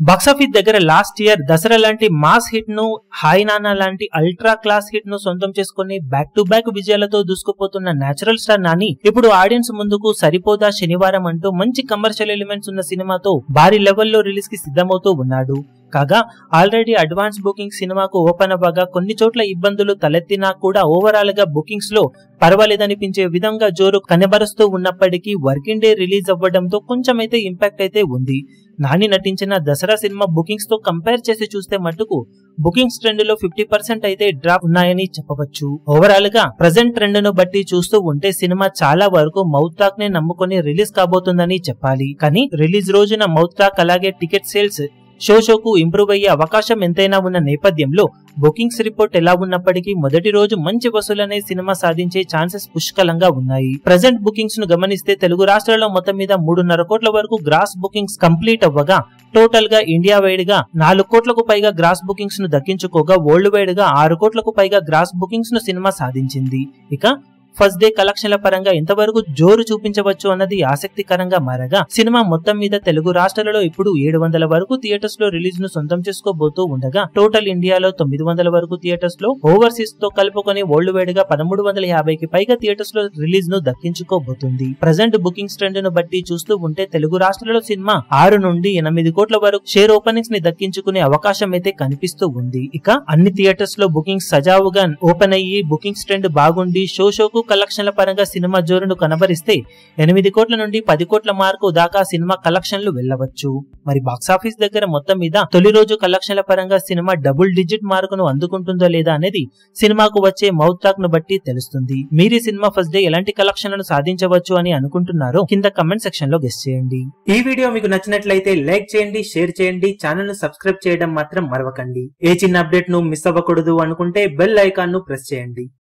box office దగ్గర last year Dasara లాంటి mass hit ను హాయ్ నానా లాంటి అల్ట్రా క్లాస్ హిట్ ను సొంతం చేసుకుని బ్యాక్ టు బ్యాక్ విజయాలతో దూసుకుపోతున్న నేచురల్ స్టార్ నాని ఇప్పుడు ఆడియన్స్ ముందుకు సరిపోదా శనివారం అంటూ మంచి కమర్షియల్ ఎలిమెంట్స్ ఉన్న సినిమాతో భారీ లెవెల్లో రిలీజ్ కి సిద్ధమవుతూ ఉన్నాడు కాగా ఆల్రెడీ అడ్వాన్స్ బుకింగ్ సినిమాకు ఓపెన్ అవ్వగా కొన్ని చోట్ల ఇబ్బందులు తలెత్తినా కూడా ఓవరాల్ గా బుకింగ్స్ లో పర్వాలేదనిపించే విధంగా జోరు కనబరుస్తూ ఉన్నప్పటికీ వర్కింగ్ డే రిలీజ్ అవ్వడంతో కొంచెం అయితే ఇంపాక్ట్ అయితే ఉంది నాని నటించిన దసరా సినిమా బుకింగ్స్ తో కంపేర్ చేసి చూస్తే మట్టుకు బుకింగ్స్ ట్రెండ్ లో ఫిఫ్టీ పర్సెంట్ అయితే డ్రాప్ ఉన్నాయని చెప్పవచ్చు ఓవరాల్ గా ప్రజెంట్ ట్రెండ్ ను బట్టి చూస్తూ ఉంటే సినిమా చాలా వరకు మౌత్ టాక్ నే నమ్ముకొని రిలీజ్ కాబోతుందని చెప్పాలి కానీ రిలీజ్ రోజున మౌత్ టాక్ అలాగే టికెట్ సేల్స్ షో షోకు ఇంప్రూవ్ అయ్యే అవకాశం ఎంతైనా ఉన్న నేపథ్యంలో బుకింగ్స్ రిపోర్ట్ ఎలా ఉన్నప్పటికీ మొదటి రోజు మంచి వసూలనే సినిమా సాధించే ఛాన్సెస్ పుష్కలంగా ఉన్నాయి ప్రజెంట్ బుకింగ్స్ ను గమనిస్తే తెలుగు రాష్ట్రాల్లో మొత్తం మీద మూడున్నర కోట్ల వరకు గ్రాస్ బుకింగ్స్ కంప్లీట్ అవ్వగా టోటల్ గా ఇండియా వైడ్ గా నాలుగు కోట్లకు పైగా గ్రాస్ బుకింగ్స్ ను దక్కించుకోగా వరల్డ్ వైడ్ గా ఆరు కోట్లకు పైగా గ్రాస్ బుకింగ్స్ ను సినిమా సాధించింది ఇక ఫస్ట్ డే కలెక్షన్ల పరంగా ఎంతవరకు జోరు చూపించవచ్చు అన్నది ఆసక్తికరంగా మారగా సినిమా మొత్తం మీద తెలుగు రాష్ట్రాలలో ఇప్పుడు ఏడు వందల వరకు థియేటర్స్ లో రిలీజ్ ను సొంతం చేసుకోబోతూ ఉండగా టోటల్ ఇండియాలో తొమ్మిది వందల వరకు థియేటర్స్ లో ఓవర్సీస్ తో కలుపుకొని వరల్డ్ వైడ్ గా పదమూడు వందల యాభైకి పైగా థియేటర్స్ లో రిలీజ్ ను దక్కించుకోబోతుంది ప్రజెంట్ బుకింగ్స్ ట్రెండ్ ను బట్టి చూస్తూ ఉంటే తెలుగు రాష్ట్రాలలో సినిమా ఆరు నుండి ఎనిమిది కోట్ల వరకు షేర్ ఓపెనింగ్స్ ని దక్కించుకునే అవకాశం అయితే కనిపిస్తూ ఉంది ఇక అన్ని థియేటర్స్ లో బుకింగ్స్ సజావుగా ఓపెన్ అయ్యి బుకింగ్స్ ట్రెండ్ బాగుండి షో షోకు కలెక్షన్ల పరంగా సినిమా జోరును కనబరిస్తే ఎనిమిది కోట్ల నుండి పది కోట్ల మార్కు దాకా సినిమా కలెక్షన్లు వెళ్ళవచ్చు మరి బాక్సాఫీస్ దగ్గర మొత్తం మీద తొలి రోజు కలెక్షన్ల పరంగా సినిమా డబుల్ డిజిట్ మార్కును అందుకుంటుందో లేదా అనేది సినిమాకు వచ్చే మౌత్ టాక్ ను బట్టి తెలుస్తుంది మీరు ఈ సినిమా ఫస్ట్ డే ఎలాంటి కలెక్షన్లను సాధించవచ్చు అని అనుకుంటున్నారో కింద కమెంట్ సెక్షన్ లో గెస్ట్ చేయండి ఈ వీడియో మీకు నచ్చినట్లయితే లైక్ చేయండి షేర్ చేయండి ఛానల్ ను సబ్స్క్రైబ్ చేయడం మాత్రం మరవకండి ఏ చిన్న అప్డేట్ ను మిస్ అవ్వకూడదు అనుకుంటే బెల్ ఐకాన్ ను ప్రెస్ చేయండి